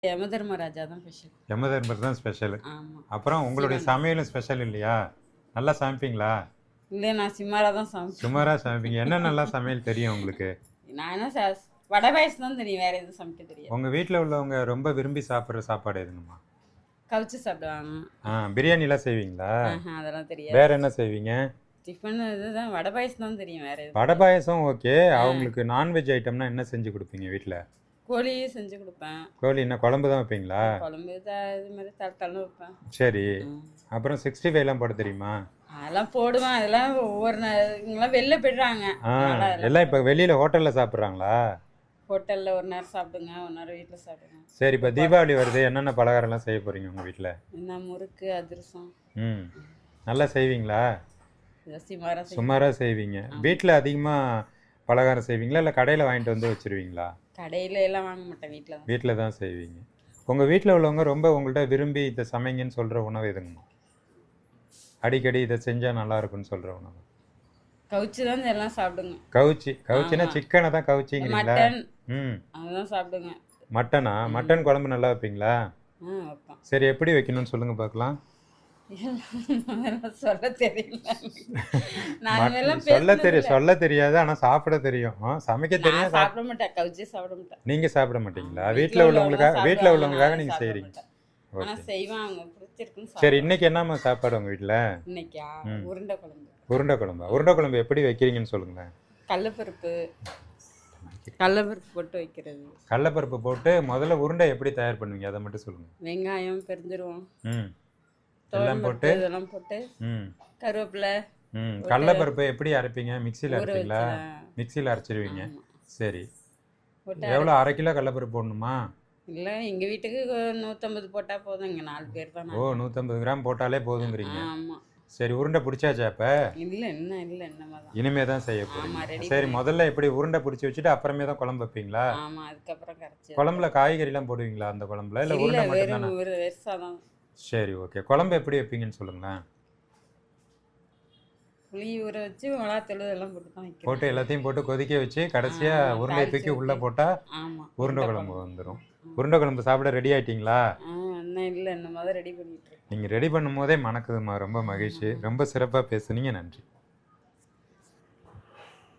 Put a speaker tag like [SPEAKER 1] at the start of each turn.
[SPEAKER 1] யம தர்மராஜா தான் ஸ்பெஷல்
[SPEAKER 2] யம தர்மர் தான் ஸ்பெஷல்
[SPEAKER 1] ஆமாம்
[SPEAKER 2] அப்புறம் உங்களுடைய
[SPEAKER 1] சிவன்.
[SPEAKER 2] சமையலும் ஸ்பெஷல் இல்லையா நல்லா சமைப்பீங்களா
[SPEAKER 1] இல்லை நான் சிம்மாராக தான் சமைச்சேன்
[SPEAKER 2] சுமாரா சமைப்பீங்க என்ன நல்லா சமையல் தெரியும் உங்களுக்கு
[SPEAKER 1] நான் என்ன ச வடை பாயசம் தான் தெரியும் வேற எதுவும் சமைக்க தெரியாது
[SPEAKER 2] உங்க வீட்டில் உள்ளவங்க ரொம்ப விரும்பி சாப்பிட்ற சாப்பாடு எதுங்கம்மா
[SPEAKER 1] கவிச்சு சாப்பிடுவாங்க
[SPEAKER 2] ஆ பிரியாணிலாம் செய்வீங்களா
[SPEAKER 1] ஆஹா, அதெல்லாம் தெரியாது
[SPEAKER 2] வேற என்ன செய்வீங்க
[SPEAKER 1] டிஃபன் இதுதான் வடை பாயசம் தான் தெரியும் வேற எதுவும்
[SPEAKER 2] வடை பாயசம் ஓகே அவங்களுக்கு நான்வெஜ் ஐட்டம்னா என்ன செஞ்சு கொடுப்பீங்க வீட்டில்
[SPEAKER 1] கோழியும் செஞ்சு கொடுப்பேன்
[SPEAKER 2] கோழி என்ன குழம்பு தான் வைப்பீங்களா
[SPEAKER 1] குழம்பு த- இது மாதிரி தலை தலை வைப்பேன்
[SPEAKER 2] சரி
[SPEAKER 1] ம்.
[SPEAKER 2] அப்புறம் சிக்ஸ்டி ஃபைவ்லாம் போட தெரியுமா
[SPEAKER 1] அதெல்லாம் போடுவேன் அதெல்லாம் ஒவ்வொரு நாள் இங்கெல்லாம் வெளில போயிடுறாங்க
[SPEAKER 2] ஆ
[SPEAKER 1] அதனால அதெல்லாம்
[SPEAKER 2] எல்லாம் இப்போ வெளியில் ஹோட்டலில் சாப்பிட்றாங்களா
[SPEAKER 1] ஹோட்டலில் ஒரு நேரம் சாப்பிடுங்க ஒரு நேரம் வீட்டில் சாப்பிடுங்க
[SPEAKER 2] சரி இப்போ தீபாவளி வருது என்னென்ன பலகாரம்லாம் செய்ய போகிறீங்க உங்கள் வீட்டில்
[SPEAKER 1] என்ன முறுக்கு அதிரசம்
[SPEAKER 2] ம் நல்லா செய்வீங்களா
[SPEAKER 1] சிமாரம்
[SPEAKER 2] சுமாராக செய்வீங்க வீட்டில் அதிகமாக பலகாரம் செய்வீங்களா இல்லை கடையில் வாங்கிட்டு வந்து வச்சுருவீங்களா
[SPEAKER 1] கடையில் எல்லாம் வாங்க மாட்டேன் வீட்டில் தான்
[SPEAKER 2] வீட்டில் தான் செய்வீங்க உங்கள் வீட்டில் உள்ளவங்க ரொம்ப உங்கள்கிட்ட விரும்பி இதை சமைங்கன்னு சொல்கிற உணவு எதுங்கம்மா அடிக்கடி இதை செஞ்சால் நல்லா இருக்கும்னு சொல்கிற உணவு
[SPEAKER 1] கவுச்சு தான் எல்லாம் சாப்பிடுங்க
[SPEAKER 2] கவுச்சி கவுச்சினா
[SPEAKER 1] ஆமா.
[SPEAKER 2] சிக்கனை தான் கவுச்சிங்கிறீங்களா
[SPEAKER 1] மட்டன்
[SPEAKER 2] ம்
[SPEAKER 1] அதுதான் சாப்பிடுங்க
[SPEAKER 2] மட்டனா மட்டன் குழம்பு நல்லா வைப்பீங்களா
[SPEAKER 1] ஆ வைப்பேன்
[SPEAKER 2] சரி எப்படி வைக்கணும்னு சொல்லுங்கள் பார்க்கலாம்
[SPEAKER 1] அதெல்லாம் சொல்ல தெரியல நான்
[SPEAKER 2] மட்-
[SPEAKER 1] இதெல்லாம்
[SPEAKER 2] சொல்ல
[SPEAKER 1] பேசுனது
[SPEAKER 2] தெரியும்
[SPEAKER 1] இல்ல.
[SPEAKER 2] சொல்ல தெரியாது ஆனால் சாப்பிட தெரியும் ஆ, சமைக்க
[SPEAKER 1] நான்
[SPEAKER 2] தெரியும் சாப்-
[SPEAKER 1] சாப்பிட மாட்டேன் கவுச்சே சாப்பிட மாட்டேன்
[SPEAKER 2] நீங்கள் சாப்பிட மாட்டீங்களா
[SPEAKER 1] ஆமா,
[SPEAKER 2] வீட்டில் உள்ளவங்களுக்காக
[SPEAKER 1] உள்ளவங்க
[SPEAKER 2] வீட்டில்
[SPEAKER 1] சாப்பிடுவாங்க,
[SPEAKER 2] உள்ளவங்களுக்காக
[SPEAKER 1] நான்
[SPEAKER 2] நீங்கள்
[SPEAKER 1] சாப்பிட
[SPEAKER 2] செய்கிறீங்க
[SPEAKER 1] மாட்டேன். ஆனா
[SPEAKER 2] ஓகே
[SPEAKER 1] செய்வேன் அவங்க பிடிச்சிருக்குன்னு
[SPEAKER 2] சரி
[SPEAKER 1] சாப்பிடுவேன்.
[SPEAKER 2] இன்னைக்கு என்னம்மா சாப்பாடு உங்கள் வீட்டில்
[SPEAKER 1] இன்னைக்கா
[SPEAKER 2] ம்.
[SPEAKER 1] உருண்டை குழம்பு
[SPEAKER 2] உருண்டை குழம்பா உருண்டை குழம்பு எப்படி வைக்கிறீங்கன்னு சொல்லுங்களேன்
[SPEAKER 1] கடலப்பருப்பு கடலப்பருப்பு போட்டு வைக்கிறது
[SPEAKER 2] கடலப்பருப்பு போட்டு முதல்ல உருண்டை எப்படி தயார் பண்ணுவீங்க அதை மட்டும் சொல்லுங்கள்
[SPEAKER 1] வெங்காயம் பெருந்துருவோம்
[SPEAKER 2] ம் எல்லாம் போட்டு
[SPEAKER 1] இதெல்லாம் போட்டு
[SPEAKER 2] ம்
[SPEAKER 1] கருவேப்பிலை
[SPEAKER 2] ம்
[SPEAKER 1] போட்டு-
[SPEAKER 2] கடலப்பருப்பு எப்படி அரைப்பீங்க மிக்சியில்
[SPEAKER 1] ஊற
[SPEAKER 2] அரைப்பீங்களா
[SPEAKER 1] வச்சு
[SPEAKER 2] மிக்சியில் அரைச்சிருவீங்க
[SPEAKER 1] ஆமா.
[SPEAKER 2] சரி
[SPEAKER 1] போட்டு
[SPEAKER 2] எவ்வளோ அரை கிலோ கடலப்பருப்பு போடணுமா
[SPEAKER 1] இல்லை எங்க வீட்டுக்கு நூற்றம்பது போட்டா போதும் இங்க நாலு பேர் தான்
[SPEAKER 2] ஓ நூற்றம்பது கிராம் போட்டாலே போதுங்கிறீங்க
[SPEAKER 1] ஆமா
[SPEAKER 2] சரி உருண்டை பிடிச்சாச்சா அப்போ
[SPEAKER 1] இல்ல என்ன இல்ல என்னமா தான்
[SPEAKER 2] இனிமே தான் செய்ய
[SPEAKER 1] ஆமா
[SPEAKER 2] போறீங்க
[SPEAKER 1] ரெடி
[SPEAKER 2] சரி முதல்ல எப்படி உருண்டை பிடிச்சி வச்சுட்டு அப்புறமே தான் குழம்பு வைப்பீங்களா
[SPEAKER 1] ஆமா அதுக்கப்புறம் கரைச்சி
[SPEAKER 2] குழம்புல காய்கறிலாம் போடுவீங்களா அந்த குழம்புல இல்லை
[SPEAKER 1] இல்ல
[SPEAKER 2] உருண்டை மட்டும்
[SPEAKER 1] வெறும்
[SPEAKER 2] தானே
[SPEAKER 1] ஒரு வெறுசாதான்
[SPEAKER 2] சரி ஓகே குழம்பு எப்படி வைப்பீங்கன்னு சொல்லுங்களேன்
[SPEAKER 1] புளி ஊற வச்சு மிளகாத்தூள் எல்லாம் போட்டு தான் வைக்கிறோம்
[SPEAKER 2] போட்டு எல்லாத்தையும் போட்டு கொதிக்க வச்சு கடைசியா
[SPEAKER 1] ஆமா,
[SPEAKER 2] உருண்டையை
[SPEAKER 1] தாளிச்சு
[SPEAKER 2] தூக்கி உள்ள
[SPEAKER 1] ஊத்தி.
[SPEAKER 2] போட்டா
[SPEAKER 1] ஆமா
[SPEAKER 2] உருண்டை குழம்பு வந்துடும் உருண்டை குழம்பு சாப்பிட ரெடி ஆயிட்டீங்களா
[SPEAKER 1] ஆ இன்னும் இல்ல இன்னும் தான் ரெடி பண்ணிட்டு இருக்கேன்
[SPEAKER 2] நீங்க ரெடி பண்ணும் போதே மணக்குதுமா ரொம்ப மகிழ்ச்சி ரொம்ப சிறப்பா பேசுனீங்க நன்றி